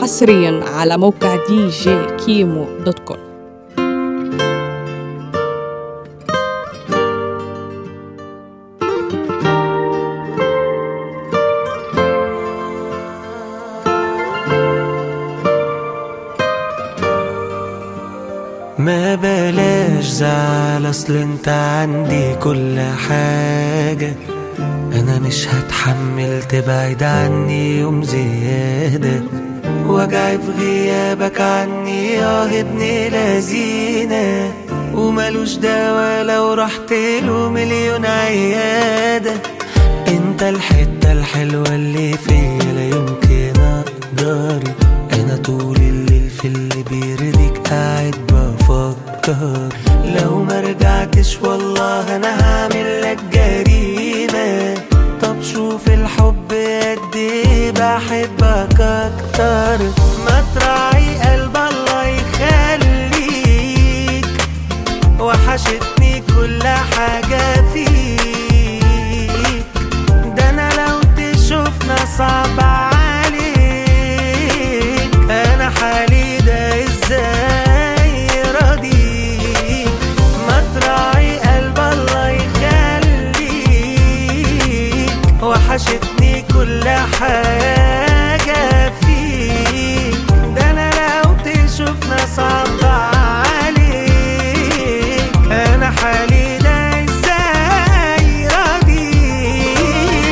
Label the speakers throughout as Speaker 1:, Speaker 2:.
Speaker 1: حصريا على موقع دي جي كيمو دوت كوم
Speaker 2: ما بلاش زعل اصل انت عندي كل حاجة انا مش هتحمل تبعد عني يوم زيادة وجعي في غيابك عني يا ابن لذينة وملوش دوا لو رحت له مليون عيادة انت الحتة الحلوة اللي فيا لا يمكن اقدر انا طول الليل في اللي بيرضيك قاعد بفكر لو ما رجعتش والله انا هعمل لك جريمة طب شوف الحب قد ايه بحبك اكتر ما تراعي قلب الله يخليك وحشتني كل حاجة فيك ده انا لو تشوفنا صعب عليك انا حالي ده ازاي راضيك ما تراعي قلب الله يخليك وحشتني كل حاجة فيك ده انا لو تشوفنا صعب عليك انا حالي ده ازاي راضيك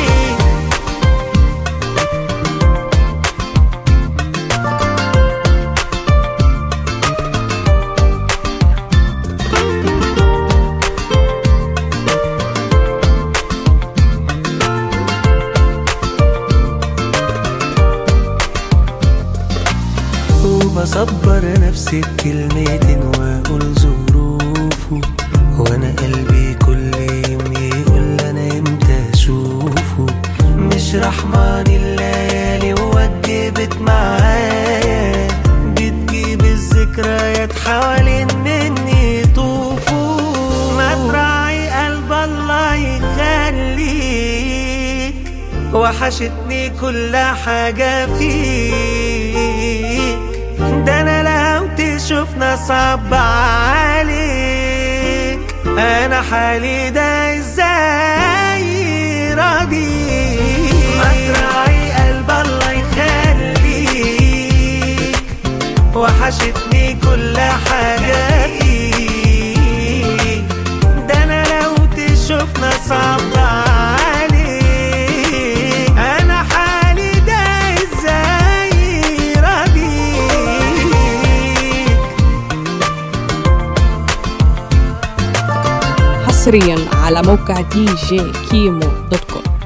Speaker 2: وبصبر نفسي بكلمتين واقول ظروفه وانا قلبي كل يوم يقول انا امتى اشوفه مش رحمن الليالي ووجبت معايا بتجيب الذكريات حوالين مني يطوفوا ما تراعي قلب الله يخليك وحشتني كل حاجة فيك ده انا لو تشوفنا صعب عليك انا حالي ده ازاي راضيك ما تراعي قلب الله يخليك وحشتني كل حاجة فيك ده انا لو تشوفنا صعب عليك انا حالي ده ازاي راضيك
Speaker 1: حصريا على موقع دي جي كيمو دوت كوم